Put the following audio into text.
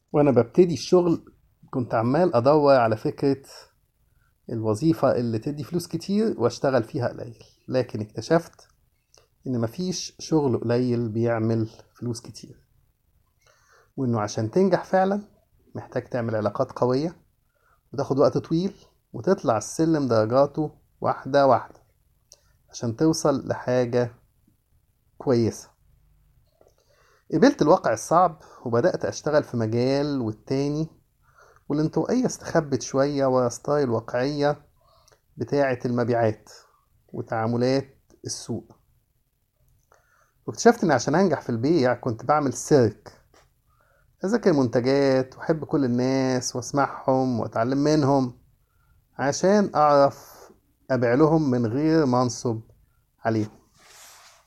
وأنا ببتدي الشغل كنت عمال أدور على فكرة الوظيفة اللي تدي فلوس كتير وأشتغل فيها قليل لكن اكتشفت إن مفيش شغل قليل بيعمل فلوس كتير وإنه عشان تنجح فعلا محتاج تعمل علاقات قوية وتاخد وقت طويل وتطلع السلم درجاته واحدة واحدة عشان توصل لحاجة كويسة قبلت الواقع الصعب وبدأت أشتغل في مجال والتاني والانطوائية استخبت شوية ورا ستايل واقعية بتاعة المبيعات وتعاملات السوق واكتشفت إن عشان أنجح في البيع كنت بعمل سيرك أذاكر منتجات وأحب كل الناس وأسمعهم وأتعلم منهم عشان أعرف أبيع لهم من غير ما أنصب عليهم